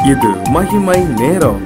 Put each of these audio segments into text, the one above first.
இது மகிமை நேரம்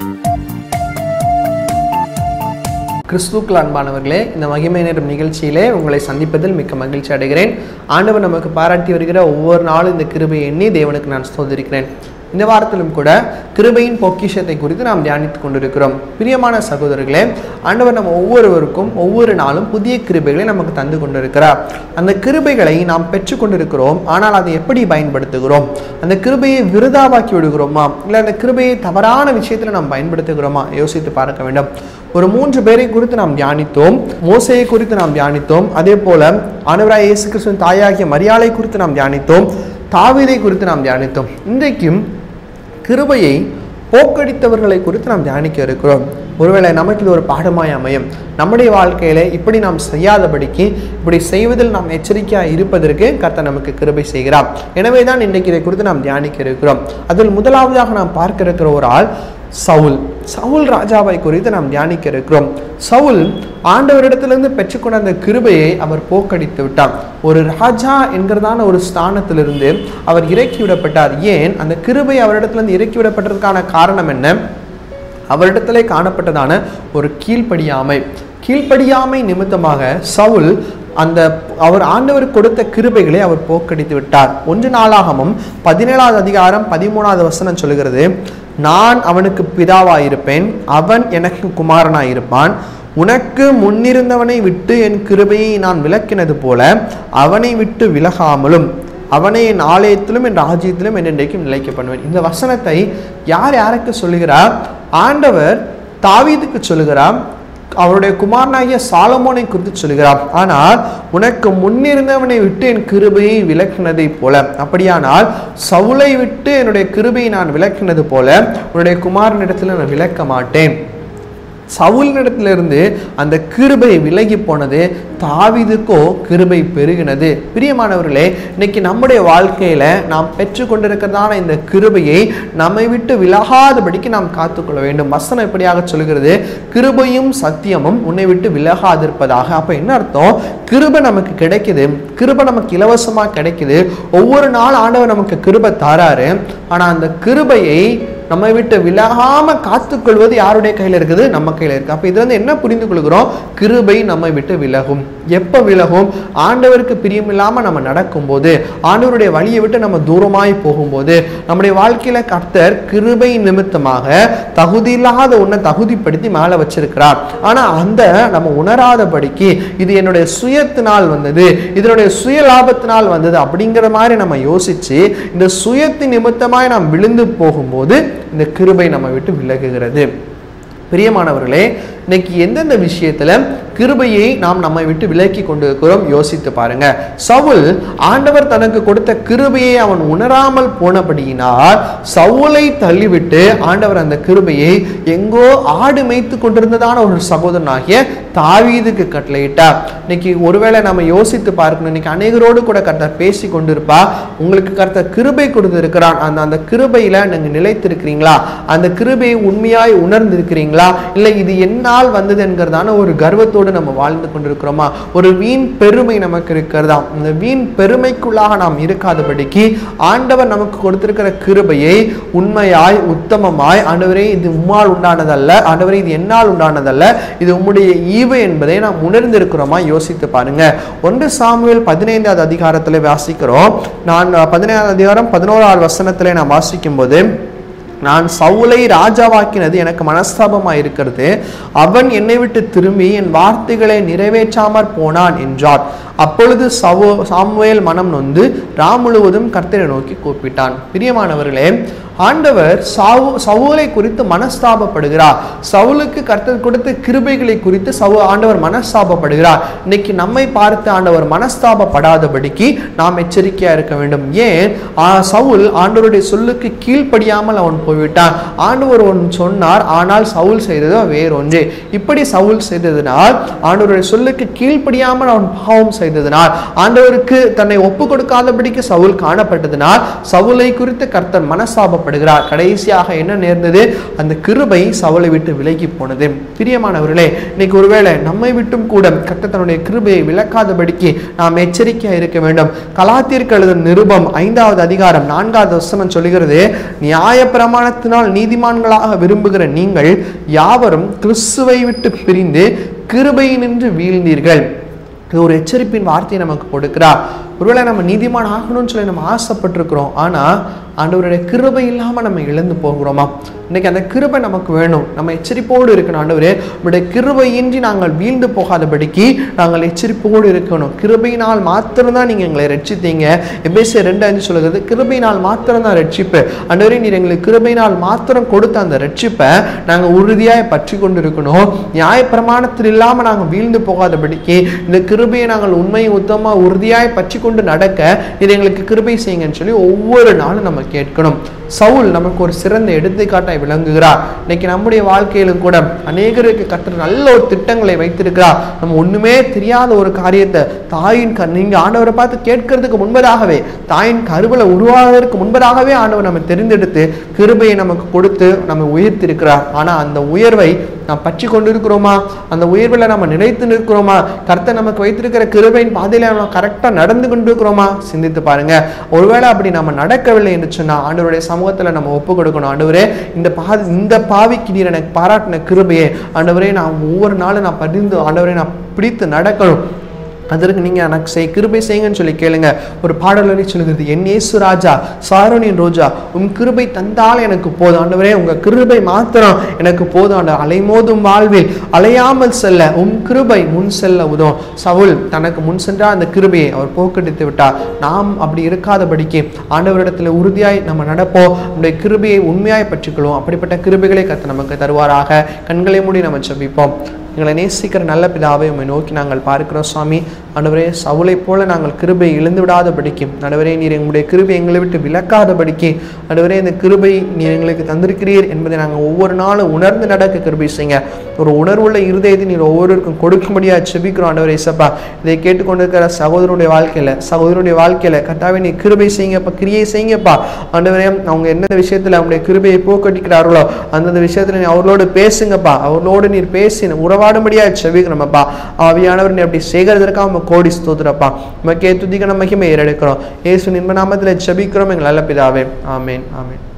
கிறிஸ்துக்கள் அன்பானவர்களே இந்த மகிமை நேரம் நிகழ்ச்சியிலே உங்களை சந்திப்பதில் மிக்க மகிழ்ச்சி அடைகிறேன் ஆண்டவர் நமக்கு பாராட்டி வருகிற ஒவ்வொரு நாளும் இந்த கிருபையை எண்ணி தேவனுக்கு நான் ஸ்தோத்திரிக்கிறேன் இந்த வாரத்திலும் கூட கிருபையின் பொக்கிஷத்தை குறித்து நாம் தியானித்துக் கொண்டிருக்கிறோம் பிரியமான சகோதரர்களே ஆண்டவர் நம்ம ஒவ்வொருவருக்கும் ஒவ்வொரு நாளும் புதிய கிருபைகளை நமக்கு தந்து கொண்டிருக்கிறார் அந்த கிருபைகளை நாம் பெற்றுக்கொண்டிருக்கிறோம் ஆனால் அதை எப்படி பயன்படுத்துகிறோம் அந்த கிருபையை விருதாவாக்கி விடுகிறோமா இல்லை அந்த கிருபையை தவறான விஷயத்தில் நாம் பயன்படுத்துகிறோமா யோசித்து பார்க்க வேண்டும் ஒரு மூன்று பேரை குறித்து நாம் தியானித்தோம் மோசையை குறித்து நாம் தியானித்தோம் அதே போல ஆண்டவராய் இயேசு கிறிஸ்துவின் தாயாகிய மரியாதை குறித்து நாம் தியானித்தோம் தாவீதை குறித்து நாம் தியானித்தோம் இன்றைக்கும் கிருபையை போக்கடித்தவர்களை குறித்து நாம் தியானிக்க இருக்கிறோம் ஒருவேளை நமக்கு இது ஒரு பாடமாய் அமையும் நம்முடைய வாழ்க்கையில இப்படி நாம் செய்யாதபடிக்கு இப்படி செய்வதில் நாம் எச்சரிக்கையாக இருப்பதற்கு கர்த்தர் நமக்கு கிருபை செய்கிறார் எனவே தான் இன்றைக்கு இதை குறித்து நாம் தியானிக்க இருக்கிறோம் அதில் முதலாவதாக நாம் பார்க்க இருக்கிற ஒரு ஆள் சவுல் சவுல் ராஜாவை குறித்து நாம் தியானிக்க இருக்கிறோம் சவுல் ஆண்டவரிடத்திலிருந்து பெற்றுக்கொண்ட அந்த கிருபையை அவர் போக்கடித்து விட்டார் ஒரு ராஜா என்கிறதான ஒரு ஸ்தானத்திலிருந்து அவர் இறக்கி விடப்பட்டார் ஏன் அந்த கிருபை அவரிடத்திலிருந்து இறக்கி விடப்பட்டதற்கான காரணம் என்ன அவரிடத்திலே காணப்பட்டதான ஒரு கீழ்ப்படியாமை கீழ்ப்படியாமை நிமித்தமாக சவுல் அந்த அவர் ஆண்டவர் கொடுத்த கிருபைகளை அவர் போக்கடித்து விட்டார் ஒன்று நாளாகமும் பதினேழாவது அதிகாரம் பதிமூணாவது வசனம் சொல்லுகிறது நான் அவனுக்கு பிதாவாயிருப்பேன் அவன் எனக்கு குமாரனாயிருப்பான் உனக்கு முன்னிருந்தவனை விட்டு என் கிருபையை நான் விலக்கினது போல அவனை விட்டு விலகாமலும் அவனை என் ஆலயத்திலும் என் ராஜ்யத்திலும் என்றென்றைக்கும் நிலைக்க பண்ணுவேன் இந்த வசனத்தை யார் யாருக்கு சொல்லுகிறார் ஆண்டவர் தாவீதுக்கு சொல்லுகிறார் அவருடைய குமாரனாகிய சாலமோனை குறித்து சொல்கிறார் ஆனால் உனக்கு முன்னிருந்தவனை விட்டு என் கிருபையை விலக்கினதைப் போல அப்படியானால் சவுலை விட்டு என்னுடைய கிருபையை நான் விலக்கினது போல உன்னுடைய குமாரனிடத்தில் நான் விலக்க மாட்டேன் சவுலினிடத்திலிருந்து அந்த கிருபை விலகி போனது தாவிதுக்கோ கிருபை பெருகினது பிரியமானவர்களே இன்னைக்கு நம்முடைய வாழ்க்கையில நாம் பெற்றுக்கொண்டிருக்கிறதான இந்த கிருபையை நம்மை விட்டு விலகாதபடிக்கு நாம் காத்துக்கொள்ள வேண்டும் வசனம் எப்படியாக சொல்கிறது கிருபையும் சத்தியமும் உன்னை விட்டு விலகாதிருப்பதாக அப்ப என்ன அர்த்தம் கிருபை நமக்கு கிடைக்குது கிருபை நமக்கு இலவசமா கிடைக்குது ஒவ்வொரு நாள் ஆண்டவர் நமக்கு கிருபை தாராரு ஆனா அந்த கிருபையை நம்மை விட்டு விலகாம காத்துக்கொள்வது யாருடைய கையில இருக்குது நம்ம கையில இருக்கு அப்ப இதுல இருந்து என்ன புரிந்து கொள்கிறோம் கிருபை நம்மை விட்டு விலகும் எப்ப விலகும் ஆண்டவருக்கு பிரியமில்லாம நம்ம நடக்கும்போது ஆண்டவருடைய வழியை விட்டு நம்ம தூரமாய் போகும்போது நம்முடைய வாழ்க்கையில கர்த்தர் கிருபை நிமித்தமாக தகுதி இல்லாத ஒன்றை தகுதிப்படுத்தி மேல வச்சிருக்கிறார் ஆனா அந்த நம்ம உணராதபடிக்கு இது என்னுடைய சுயத்தினால் வந்தது இதனுடைய சுய லாபத்தினால் வந்தது அப்படிங்கிற மாதிரி நம்ம யோசிச்சு இந்த சுயத்தின் நிமித்தமாய் நாம் விழுந்து போகும்போது இந்த கிருபை நம்ம விட்டு விலகுகிறது பிரியமானவர்களே இன்னைக்கு எந்தெந்த விஷயத்துல கிருபையை நாம் நம்மை விட்டு விலக்கி கொண்டிருக்கிறோம் யோசித்து பாருங்க சவுல் ஆண்டவர் தனக்கு கொடுத்த கிருபையை அவன் உணராமல் போனபடியினால் சவுலை தள்ளிவிட்டு ஆண்டவர் அந்த கிருபையை எங்கோ ஆடு மேய்த்து கொண்டிருந்ததான ஒரு சகோதரனாகிய தாவீதுக்கு கட்டளையிட்டார் இன்னைக்கு ஒருவேளை நம்ம யோசித்து பார்க்கணும் இன்னைக்கு அநேகரோடு கூட கர்த்தர் பேசி கொண்டிருப்பா உங்களுக்கு கர்த்தர் கிருபை கொடுத்திருக்கிறான் அந்த அந்த கிருபையில நீங்க நிலைத்திருக்கிறீங்களா அந்த கிருபையை உண்மையாய் உணர்ந்திருக்கிறீங்களா இல்லை இது என்னால் வந்தது என்கிறதான ஒரு கர்வத்தோடு நம்ம வாழ்ந்து கொண்டிருக்கிறோமா ஒரு வீண் பெருமை நமக்கு இருக்கிறதா இந்த வீண் பெருமைக்குள்ளாக நாம் இருக்காதபடிக்கு ஆண்டவர் நமக்கு கொடுத்திருக்கிற கிருபையை உண்மையாய் உத்தமமாய் ஆண்டவரே இது உம்மால் உண்டானதல்ல ஆண்டவரே இது என்னால் உண்டானதல்ல இது உம்முடைய ஈவு என்பதை நாம் உணர்ந்திருக்கிறோமா யோசித்து பாருங்க ஒன்று சாமுவேல் பதினைந்தாவது அதிகாரத்தில் வாசிக்கிறோம் நான் பதினைந்தாவது அதிகாரம் பதினோராவது வசனத்திலே நான் வாசிக்கும் போது நான் சவுலை ராஜாவாக்கினது எனக்கு மனஸ்தாபமாக இருக்கிறது அவன் என்னை விட்டு திரும்பி என் வார்த்தைகளை நிறைவேற்றாமற் போனான் என்றார் அப்பொழுது சவு சாமுவேல் மனம் நொந்து ராம் முழுவதும் கர்த்தரை நோக்கி கூப்பிட்டான் பிரியமானவர்களே ஆண்டவர் சவு சவுலை குறித்து மனஸ்தாபப்படுகிறார் சவுலுக்கு கர்த்தர் கொடுத்த கிருபைகளை குறித்து சவு ஆண்டவர் மனஸ்தாபப்படுகிறார் இன்னைக்கு நம்மை பார்த்து ஆண்டவர் மனஸ்தாபப்படாதபடிக்கு நாம் எச்சரிக்கையா இருக்க வேண்டும் ஏன் ஆ, சவுல் ஆண்டவருடைய சொல்லுக்கு கீழ்ப்படியாமல் அவன் போய்விட்டான் ஆண்டவர் ஒன்று சொன்னார் ஆனால் சவுல் செய்ததோ வேறொன்று இப்படி சவுல் செய்ததினால் ஆண்டவருடைய சொல்லுக்கு கீழ்ப்படியாமல் அவன் பாவம் செய்ததினால் ஆண்டவருக்கு தன்னை ஒப்பு கொடுக்காதபடிக்கு சவுல் காணப்பட்டதினால் சவுலை குறித்து கர்த்தர் மனஸ்தாபப்பட்டார் விளக்கப்படுகிறார் கடைசியாக என்ன நேர்ந்தது அந்த கிருபை சவுலை விட்டு விலகி போனது பிரியமானவர்களே இன்னைக்கு ஒருவேளை நம்மை விட்டும் கூட கர்த்தர் தன்னுடைய கிருபையை விளக்காதபடிக்கு நாம் எச்சரிக்கையா இருக்க வேண்டும் கலாத்திற்கு எழுதும் நிருபம் ஐந்தாவது அதிகாரம் நான்காவது வசனம் சொல்லுகிறது நியாய பிரமாணத்தினால் நீதிமான்களாக விரும்புகிற நீங்கள் யாவரும் கிறிஸ்துவை விட்டு பிரிந்து கிருபையினின்று வீழ்ந்தீர்கள் இது ஒரு எச்சரிப்பின் வார்த்தையை நமக்கு கொடுக்கிறார் ஒருவேளை நம்ம நீதிமான் ஆகணும்னு சொல்லி நம்ம ஆசைப்பட்டிருக்கிறோம் ஆனால் ஆண்டவருடைய கிருபை இல்லாமல் நம்ம இழந்து போகிறோமா இன்னைக்கு அந்த கிருபை நமக்கு வேணும் நம்ம எச்சரிப்போடு இருக்கணும் ஆண்டவரே உடைய கிருபையின்றி நாங்கள் வீழ்ந்து போகாதபடிக்கு நாங்கள் எச்சரிப்போடு இருக்கணும் கிருபையினால் மாத்திரம்தான் நீங்கள் எங்களை ரட்சித்தீங்க எபேசிய ரெண்டு அஞ்சு சொல்லுகிறது கிருபையினால் மாத்திரம்தான் ரட்சிப்பு ஆண்டவரே நீர் எங்களுக்கு கிருபையினால் மாத்திரம் கொடுத்த அந்த ரட்சிப்பை நாங்கள் உறுதியாய் பற்றி கொண்டு இருக்கணும் நியாயப்பிரமாணத்தில் இல்லாமல் நாங்கள் வீழ்ந்து போகாதபடிக்கு இந்த கிருபையை நாங்கள் உண்மையை உத்தமாக உறுதியாய் பற்றி கொண்டு நடக்க இது எங்களுக்கு கிருபை செய்யுங்கன்னு சொல்லி ஒவ்வொரு நாளும் நம்ம கேட்கணும் சவுல் நமக்கு ஒரு சிறந்த எடுத்துக்காட்டாய் விளங்குகிறார் இன்னைக்கு நம்முடைய வாழ்க்கையிலும் கூட அநேகருக்கு கர்த்தர் நல்ல ஒரு திட்டங்களை வைத்திருக்கிறார் நம்ம ஒண்ணுமே தெரியாத ஒரு காரியத்தை தாயின் க நீங்க ஆண்டவரை பார்த்து கேட்கறதுக்கு முன்பதாகவே தாயின் கருவில உருவாவதற்கு முன்பதாகவே ஆண்டவர் நம்ம தெரிந்தெடுத்து கிருபையை நமக்கு கொடுத்து நம்ம உயர்த்திருக்கிறார் ஆனா அந்த உயர்வை நாம் பற்றி கொண்டு இருக்கிறோமா அந்த உயர்வில் நம்ம நிலைத்து நிற்கிறோமா கர்த்தர் நமக்கு வைத்திருக்கிற கிருபையின் பாதையில நம்ம கரெக்டாக நடந்து கொண்டு இருக்கிறோமா சிந்தித்து பாருங்க ஒருவேளை அப்படி நம்ம நடக்கவில்லை என்று சொன்னா ஆண்டவருடைய சமூகத்துல நம்ம ஒப்பு கொடுக்கணும் ஆண்டவரே இந்த பாதி இந்த பாவிக்கு நீர் எனக்கு பாராட்டின கிருபையே ஆண்டவரே நான் ஒவ்வொரு நாளும் நான் பதிந்து ஆண்டவரே நான் பிடித்து நடக்கணும் அதற்கு நீங்க எனக்கு செய் கிருபை செய்யுங்கன்னு சொல்லி கேளுங்க ஒரு பாடல் வரி சொல்லுகிறது என் இயேசு ராஜா சாரோனின் ரோஜா உம் கிருபை தந்தால் எனக்கு போதும் ஆண்டவரே உங்க கிருபை மாத்திரம் எனக்கு போதும் ஆண்டவர் அலைமோதும் வாழ்வில் அலையாமல் செல்ல உம் கிருபை முன் செல்ல உதவும் சவுல் தனக்கு முன் சென்றா அந்த கிருபையை அவர் போக்கெடுத்து விட்டார் நாம் அப்படி இருக்காதபடிக்கு ஆண்டவரிடத்தில் உறுதியாய் நம்ம நடப்போம் நம்முடைய கிருபையை உண்மையாய் பற்றிக்கொள்வோம் அப்படிப்பட்ட கிருபைகளை கத்த நமக்கு தருவாராக கண்களை மூடி நம்ம ஜெபிப்போம் எங்களை நேசிக்கிற நல்ல பிதாவை உம்மை நோக்கி நாங்கள் பார்க்கிறோம் சுவாமி ஆண்டவரே சவுளை போல நாங்கள் கிருபை இழந்து விடாதபடிக்கும் ஆண்டவரே நீர் எங்களுடைய கிருபை எங்களை விட்டு விலக்காதபடிக்கு ஆண்டவரே இந்த கிருபை நீர் எங்களுக்கு தந்திருக்கிறீர் என்பதை நாங்கள் ஒவ்வொரு நாளும் உணர்ந்து நடக்க கிருபை செய்யுங்க ஒரு உணர்வுள்ள இருதயத்தை நீர் ஒவ்வொருவருக்கும் கொடுக்கும்படியாக செபிக்கிறோம் ஆண்டவரே இசப்பா இதை கேட்டுக்கொண்டிருக்கிற சகோதரனுடைய வாழ்க்கையில சகோதரனுடைய வாழ்க்கையில கட்டாவே நீ கிருபை செய்யுங்கப்பா கிரியை செய்யுங்கப்பா ஆண்டவரே அவங்க எந்த விஷயத்துல அவங்களுடைய கிருபையை போக்கடிக்கிறார்களோ அந்தந்த விஷயத்துல நீ அவர்களோடு பேசுங்கப்பா அவர்களோடு நீர் பேசி உறவாடும்படியாக செபிக்கிறோமப்பா ஆவியானவர் நீ அப்படி செய்கிறதற்காக நம்ம கோடி ஸ்தோத்திரப்பா நமக்கே துதிக்க நம்ம மகிமை ஏறெடுக்கிறோம் ஏசு நின்ப நாமத்தில் செபிக்கிறோம் எங்கள் நல்ல பிதாவே ஆமேன் ஆமேன்